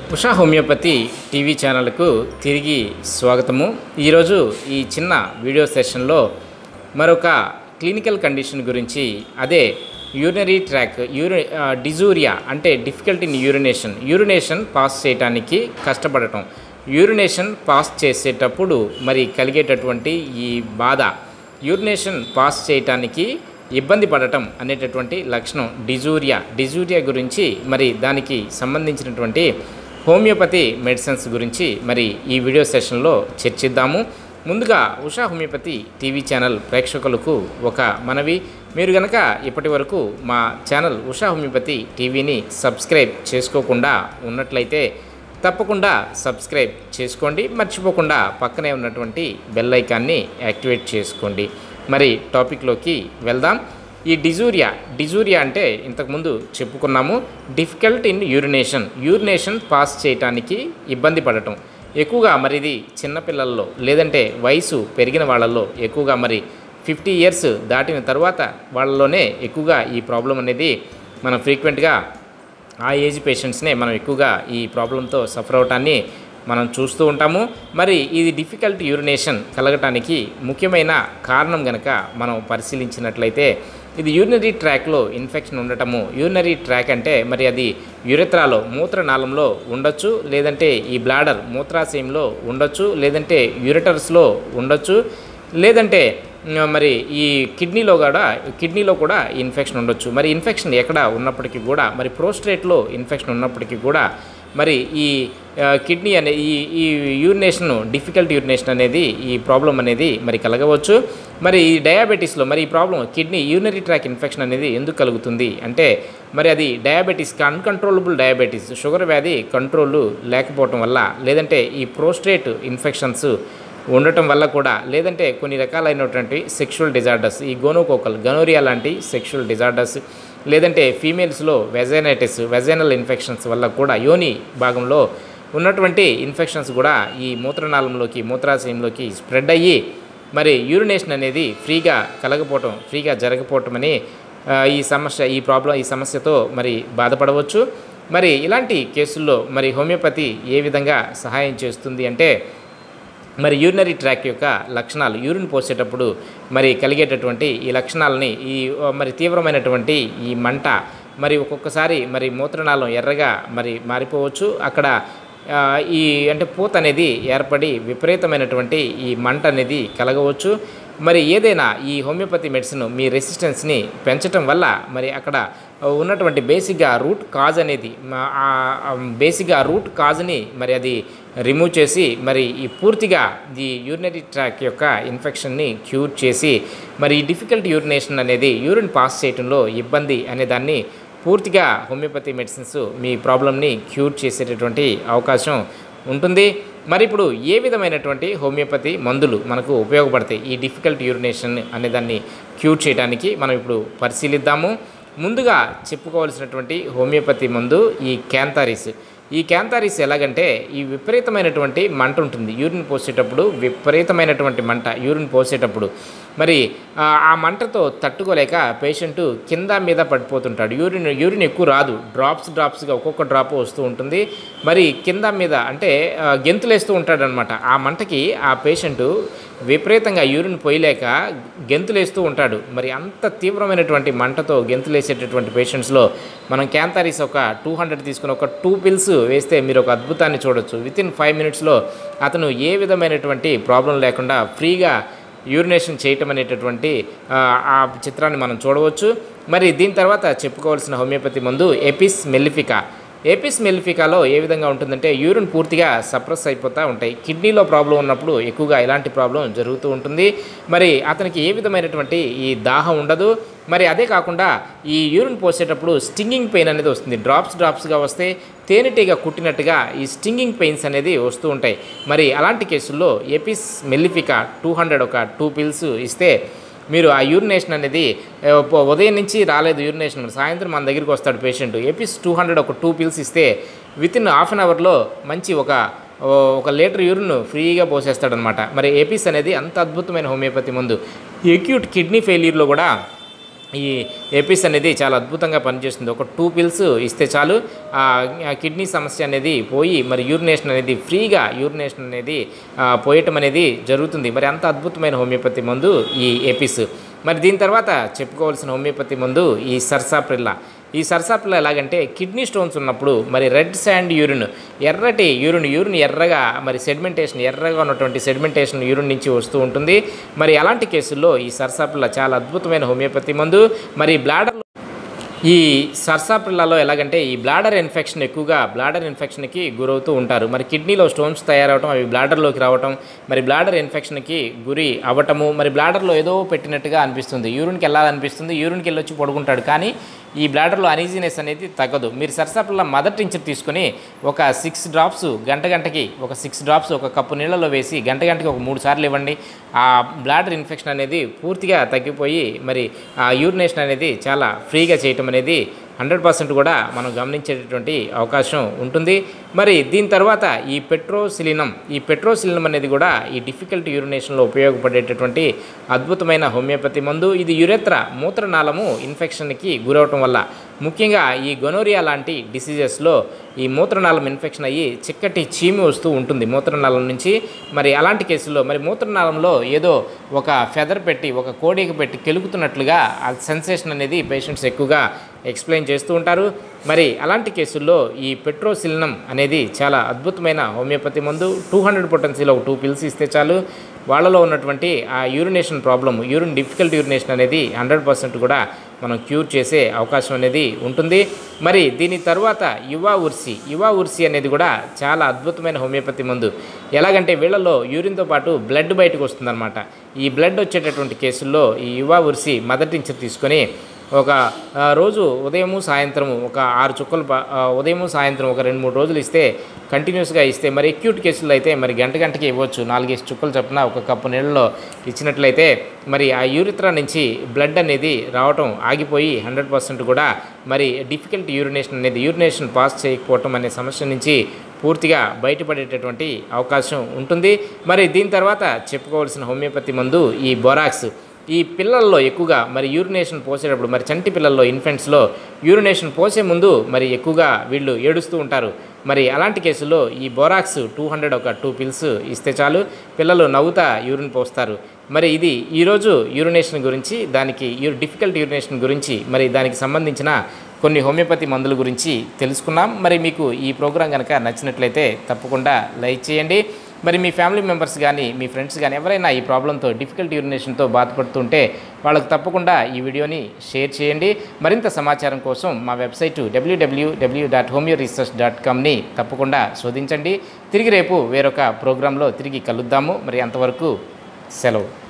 Usha homeopathy TV ఛానల్కు తిరిగి స్వాగతము ఈరోజు ఈ చిన్న వీడియో సెషన్లో మరొక క్లినికల్ కండిషన్ గురించి అదే యూరినరీ ట్రాక్ యూరి డిజూరియా అంటే difficult in urination urination pass చేయడానికి కష్టపడటం యూరినేషన్ పాస్ చేసేటప్పుడు మరి కలిగేటటువంటి ఈ బాధ యూరినేషన్ పాస్ చేయటానికి ఇబ్బంది పడటం అనేటటువంటి లక్షణం డిజూరియా డిజూరియా గురించి మరి దానికి సంబంధించినటువంటి హోమియోపతి మెడిసిన్స్ గురించి మరి ఈ వీడియో సెషన్లో చర్చిద్దాము ముందుగా ఉషా హోమియోపతి టీవీ ఛానల్ ప్రేక్షకులకు ఒక మనవి మీరు గనక ఇప్పటి వరకు మా ఛానల్ ఉషా హోమియోపతి టీవీని సబ్స్క్రైబ్ చేసుకోకుండా ఉన్నట్లయితే తప్పకుండా సబ్స్క్రైబ్ చేసుకోండి మర్చిపోకుండా పక్కనే ఉన్నటువంటి బెల్ ఐకాన్ని యాక్టివేట్ చేసుకోండి మరి టాపిక్లోకి వెళ్దాం ఈ డిజూరియా డిజూరియా అంటే ఇంతకుముందు చెప్పుకున్నాము difficult in urination urination pass చేయటానికి ఇబ్బంది పడటం ఎక్కువగా మరి ఇది చిన్నపిల్లల్లో లేదంటే వయసు పెరిగిన వాళ్ళల్లో ఎక్కువగా మరి ఫిఫ్టీ ఇయర్స్ దాటిన తర్వాత వాళ్ళలోనే ఎక్కువగా ఈ ప్రాబ్లం అనేది మనం ఫ్రీక్వెంట్గా ఆ ఏజ్ పేషెంట్స్నే మనం ఎక్కువగా ఈ ప్రాబ్లంతో సఫర్ అవటాన్ని మనం చూస్తూ ఉంటాము మరి ఇది డిఫికల్ట్ యూరినేషన్ కలగటానికి ముఖ్యమైన కారణం గనక మనం పరిశీలించినట్లయితే ఇది యూరినరీ ట్రాక్లో ఇన్ఫెక్షన్ ఉండటము యూరినరీ ట్రాక్ అంటే మరి అది యురెత్రాలో మూత్రనాళంలో ఉండొచ్చు లేదంటే ఈ బ్లాడర్ మూత్రాశయంలో ఉండొచ్చు లేదంటే యూరిటర్స్లో ఉండొచ్చు లేదంటే మ్, మరి ఈ కిడ్నీలో కూడా కిడ్నీలో కూడా ఇన్ఫెక్షన్ ఉండొచ్చు మరి ఇన్ఫెక్షన్ ఎక్కడ ఉన్నప్పటికీ కూడా మరి ప్రోస్ట్రేట్లో ఇన్ఫెక్షన్ ఉన్నప్పటికీ కూడా మరి ఈ ఆ, కిడ్నీ అనే ఈ ఈ యూరినేషన్ డిఫికల్ట్ యూరినేషన్ అనేది ఈ ప్రాబ్లం అనేది మరి కలగవచ్చు మరి ఈ డయాబెటీస్లో మరి ఈ problem kidney urinary tract infection అనేది ఎందుకు కలుగుతుంది అంటే మరి అది డయాబెటీస్ అన్కంట్రోలబుల్ డయాబెటీస్ షుగర్ వ్యాధి కంట్రోల్ లేకపోవటం వల్ల లేదంటే ఈ ప్రోస్ట్రేట్ ఇన్ఫెక్షన్స్ ఉండటం వల్ల కూడా లేదంటే కొన్ని రకాలైనటువంటి సెక్షువల్ డిజార్డర్స్ ఈ గోనోకోకల్ గనోరియా లాంటి సెక్షువల్ డిజార్డర్స్ లేదంటే ఫీమేల్స్లో వెజైనైటిస్ వెజైనల్ ఇన్ఫెక్షన్స్ వల్ల కూడా యోని భాగంలో ఉన్నటువంటి ఇన్ఫెక్షన్స్ కూడా ఈ మూత్రనాళంలోకి మూత్రాశయంలోకి స్ప్రెడ్ అయ్యి మరి యూరినేషన్ అనేది ఫ్రీగా కలగపోవటం ఫ్రీగా జరగపోవటం అని ఆ, ఈ సమస్య ఈ ప్రాబ్లం ఈ సమస్యతో మరి బాధపడవచ్చు మరి ఇలాంటి కేసుల్లో మరి హోమియోపతి ఏ విధంగా సహాయం చేస్తుంది అంటే మరి యూరినరీ ట్రాక్ యొక్క లక్షణాలు యూరిన్ పోసేటప్పుడు మరి కలిగేటటువంటి ఈ లక్షణాలని ఈ ఆ, మరి తీవ్రమైనటువంటి ఈ మంట మరి ఒక్కొక్కసారి మరి మూత్రనాళం ఎర్రగా మరి మారిపోవచ్చు అక్కడ ఆ, ఈ అంటే పూత అనేది ఏర్పడి విపరీతమైనటువంటి ఈ మంట అనేది కలగవచ్చు మరి ఏదైనా ఈ హోమియోపతి మెడిసిన్ మీ రెసిస్టెన్స్ని పెంచటం వల్ల మరి అక్కడ ఉన్నటువంటి బేసిక్గా రూట్ కాజ్ అనేది మా- ఆ- ఆ బేసిక్గా రూట్ కాజ్ని మరి అది రిమూవ్ చేసి మరి ఈ పూర్తిగా ఈ యూరినరీ ట్రాక్ యొక్క ఇన్ఫెక్షన్ని క్యూర్ చేసి మరి ఈ డిఫికల్ట్ యూరినేషన్ అనేది యూరిన్ పాస్ చేయడంలో ఇబ్బంది అనే దాన్ని పూర్తిగా హోమియోపతి మెడిసిన్స్ మీ ప్రాబ్లమ్ని క్యూర్ చేసేటటువంటి అవకాశం ఉంటుంది మరి ఇప్పుడు ఏ విధమైనటువంటి హోమియోపతి మందులు మనకు ఉపయోగపడతాయి ఈ డిఫికల్ట్ యూరినేషన్ అనే దాన్ని క్యూర్ చేయడానికి మనం ఇప్పుడు పరిశీలిద్దాము ముందుగా చెప్పుకోవాల్సినటువంటి హోమియోపతి మందు ఈ క్యాంతారిస్ ఈ క్యాంతారిస్ ఎలాగంటే ఈ విపరీతమైనటువంటి మంట ఉంటుంది యూరిన్ పోసేటప్పుడు విపరీతమైనటువంటి మంట యూరిన్ పోసేటప్పుడు మరి ఆ ఆ మంటతో తట్టుకోలేక పేషెంట్ కింద మీద పడిపోతుంటాడు యూరిన్ యూరిన్ ఎక్కువ రాదు డ్రాప్స్ డ్రాప్స్గా ఒక్కొక్క డ్రాప్ వస్తూ ఉంటుంది మరి కింద మీద అంటే ఆ, గెంతులేస్తూ ఉంటాడనమాట ఆ మంటకి ఆ పేషెంట్ విపరీతంగా యూరిన్ పోయలేక గెంతులేస్తూ ఉంటాడు మరి అంత తీవ్రమైనటువంటి మంటతో గెంతులేసేటటువంటి పేషెంట్స్లో మనం క్యాంతారిస్ ఒక టూ హండ్రెడ్ తీసుకుని ఒక టూ పిల్స్ వేస్తే మీరు ఒక అద్భుతాన్ని చూడొచ్చు విత్ ఇన్ ఫైవ్ మినిట్స్లో అతను ఏ విధమైనటువంటి ప్రాబ్లం లేకుండా ఫ్రీగా యూరినేషన్ చేయటం అనేటటువంటి ఆ, ఆ చిత్రాన్ని మనం చూడవచ్చు మరి దీని తర్వాత చెప్పుకోవాల్సిన హోమియోపతి మందు ఎపిస్ మెల్లిఫికా ఏపిస్ మెల్లిఫికాలో ఏ విధంగా ఉంటుందంటే యూరిన్ పూర్తిగా సప్రెస్ అయిపోతూ ఉంటాయి కిడ్నీలో ప్రాబ్లం ఉన్నప్పుడు ఎక్కువగా ఇలాంటి ప్రాబ్లం జరుగుతూ ఉంటుంది మరి అతనికి ఏ విధమైనటువంటి ఈ దాహం ఉండదు మరి అదే కాకుండా ఈ యూరిన్ పోసేటప్పుడు స్టింగింగ్ పెయిన్ అనేది వస్తుంది డ్రాప్స్ డ్రాప్స్గా వస్తే తేనెటీగ కుట్టినట్టుగా ఈ స్టింగింగ్ పెయిన్స్ అనేది వస్తూ ఉంటాయి మరి అలాంటి కేసుల్లో ఎపిస్ మెల్లిఫికా టూ హండ్రెడ్ ఒక టూ పిల్స్ ఇస్తే మీరు ఆ యూరినేషన్ అనేది ఆ, ప- ఉదయం నుంచి రాలేదు యూరినేషన్ సాయంత్రం మన దగ్గరికి వస్తాడు పేషెంట్ ఎపిస్ టూ హండ్రెడ్ ఒక టూ పిల్స్ ఇస్తే విత్ ఇన్ హాఫ్ అన్ అవర్లో మంచి ఒక ఓ, ఒక లీటర్ యూరిన్ ఫ్రీగా పోసేస్తాడనమాట మరి ఎపిస్ అనేది అంత అద్భుతమైన హోమియోపతి మందు ఎక్యూట్ కిడ్నీ ఫెయిల్యూర్లో కూడా ఈ ఎపిస్ అనేది చాలా అద్భుతంగా పనిచేస్తుంది ఒక టూ పిల్స్ ఇస్తే చాలు ఆ ఆ కిడ్నీ సమస్య అనేది పోయి మరి యూరినేషన్ అనేది ఫ్రీగా యూరినేషన్ అనేది ఆ, పోయటం అనేది జరుగుతుంది మరి అంత అద్భుతమైన హోమియోపతి మందు ఈ ఎపిస్ మరి దీని తర్వాత చెప్పుకోవాల్సిన హోమియోపతి మందు ఈ సర్సాప్రిల్లా ఈ సర్సాప్రిల్లా ఎలాగంటే కిడ్నీ స్టోన్స్ ఉన్నప్పుడు మరి రెడ్ శాండ్ యూరిన్ ఎర్రటి యూరిన్ యూరిన్ ఎర్రగా మరి సెడిమెంటేషన్ ఎర్రగా ఉన్నటువంటి సెడిమెంటేషన్ యూరిన్ నుంచి వస్తూ ఉంటుంది మరి అలాంటి కేసుల్లో ఈ సర్సాప్రిల్లా చాలా అద్భుతమైన హోమియోపతి మందు మరి బ్లాడర్ ఈ సర్సాప్రిల్లాలో ఎలాగంటే ఈ బ్లాడర్ ఇన్ఫెక్షన్ ఎక్కువగా బ్లాడర్ ఇన్ఫెక్షన్కి గురవుతూ ఉంటారు మరి కిడ్నీలో స్టోన్స్ తయారవటం అవి బ్లాడర్లోకి రావటం మరి బ్లాడర్ ఇన్ఫెక్షన్కి గురి అవ్వటము మరి బ్లాడర్లో ఏదో పెట్టినట్టుగా అనిపిస్తుంది యూరిన్కి వెళ్ళాలనిపిస్తుంది యూరిన్కి వెళ్ళి వచ్చి పడుకుంటాడు కానీ ఈ బ్లాడర్లో అనీజినెస్ అనేది తగ్గదు మీరు సరసాపిల్ల మదర్ టించర్ తీసుకొని ఒక సిక్స్ డ్రాప్స్ గంట గంటకి ఒక సిక్స్ డ్రాప్స్ ఒక కప్పు నీళ్ళలో వేసి గంట గంటకి ఒక మూడు సార్లు ఇవ్వండి ఆ బ్లాడర్ ఇన్ఫెక్షన్ అనేది పూర్తిగా తగ్గిపోయి మరి ఆ యూరినేషన్ అనేది చాలా ఫ్రీగా చేయటం అనేది హండ్రెడ్ పర్సెంట్ కూడా మనం గమనించేటటువంటి అవకాశం ఉంటుంది మరి దీని తర్వాత ఈ పెట్రోసిలినం ఈ పెట్రోసిలినం అనేది కూడా ఈ డిఫికల్ట్ యూరినేషన్లో ఉపయోగపడేటటువంటి అద్భుతమైన హోమియోపతి మందు ఇది యురెత్ర మూత్రనాళము ఇన్ఫెక్షన్కి గురవటం వల్ల ముఖ్యంగా ఈ గొనోరియా లాంటి డిసీజెస్లో ఈ మూత్రనాళం ఇన్ఫెక్షన్ అయ్యి చిక్కటి చీమి వస్తూ ఉంటుంది మూత్రనాళం నుంచి మరి అలాంటి కేసుల్లో మరి మూత్రనాళంలో ఏదో ఒక ఫెదర్ పెట్టి ఒక కోడికి పెట్టి కెలుకుతున్నట్లుగా ఆ సెన్సేషన్ అనేది పేషెంట్స్ ఎక్కువగా ఎక్స్ప్లెయిన్ చేస్తూ ఉంటారు మరి అలాంటి కేసుల్లో ఈ పెట్రోసిలినం అనేది చాలా అద్భుతమైన హోమియోపతి మందు టూ హండ్రెడ్ పొటెన్సీలో ఒక టూ పిల్స్ ఇస్తే చాలు వాళ్ళలో ఉన్నటువంటి ఆ urination problem urine difficult urination అనేది హండ్రెడ్ పర్సెంట్ కూడా మనం క్యూర్ చేసే అవకాశం అనేది ఉంటుంది మరి దీని తర్వాత యువా ఉర్సి యువా ఉర్సి అనేది కూడా చాలా అద్భుతమైన హోమియోపతి మందు ఎలాగంటే వీళ్ళలో యూరిన్తో పాటు బ్లడ్ బయటకు వస్తుందన్నమాట ఈ బ్లడ్ వచ్చేటటువంటి కేసుల్లో ఈ యువా ఉర్సి మదర్ టించర్ తీసుకొని ఒక ఆ, రోజు ఉదయము సాయంత్రము ఒక ఆరు చుక్కలు ప- ఆ, ఉదయము సాయంత్రం ఒక రెండు మూడు రోజులు ఇస్తే కంటిన్యూస్గా ఇస్తే మరి అక్యూట్ కేసులు అయితే మరి గంట గంటకి ఇవ్వచ్చు నాలుగైదు చుక్కలు చొప్పున ఒక కప్పు నీళ్ళలో ఇచ్చినట్లయితే మరి ఆ యూరిత్రా నుంచి బ్లడ్ అనేది రావటం ఆగిపోయి హండ్రెడ్ పర్సెంట్ కూడా మరి డిఫికల్ట్ యూరినేషన్ అనేది యూరినేషన్ పాస్ చేయకపోవటం అనే సమస్య నుంచి పూర్తిగా బయటపడేటటువంటి అవకాశం ఉంటుంది మరి దీని తర్వాత చెప్పుకోవాల్సిన హోమియోపతి మందు ఈ బొరాక్స్ ఈ పిల్లల్లో ఎక్కువగా మరి యూరినేషన్ పోసేటప్పుడు మరి చంటి పిల్లల్లో ఇన్ఫెంట్స్లో యూరినేషన్ పోసే ముందు మరి ఎక్కువగా వీళ్ళు ఏడుస్తూ ఉంటారు మరి అలాంటి కేసుల్లో ఈ బోరాక్స్ టూ హండ్రెడ్ ఒక టూ పిల్స్ ఇస్తే చాలు పిల్లలు నవ్వుతా యూరిన్ పోస్తారు మరి ఇది ఈరోజు యూరినేషన్ గురించి దానికి యూ డిఫికల్ట్ యూరినేషన్ గురించి మరి దానికి సంబంధించిన కొన్ని హోమియోపతి మందుల గురించి తెలుసుకున్నాం మరి మీకు ఈ ప్రోగ్రాం కనుక నచ్చినట్లయితే తప్పకుండా లైక్ చేయండి మరి మీ ఫ్యామిలీ మెంబర్స్ కానీ మీ ఫ్రెండ్స్ కానీ ఎవరైనా ఈ ప్రాబ్లంతో డిఫికల్ట్ యూరినేషన్తో బాధపడుతుంటే వాళ్ళకు తప్పకుండా ఈ వీడియోని షేర్ చేయండి మరింత సమాచారం కోసం మా website WWW dot homeo research dot కామ్ని తప్పకుండా శోధించండి తిరిగి రేపు వేరొక ప్రోగ్రాంలో తిరిగి కలుద్దాము మరి అంతవరకు సెలవు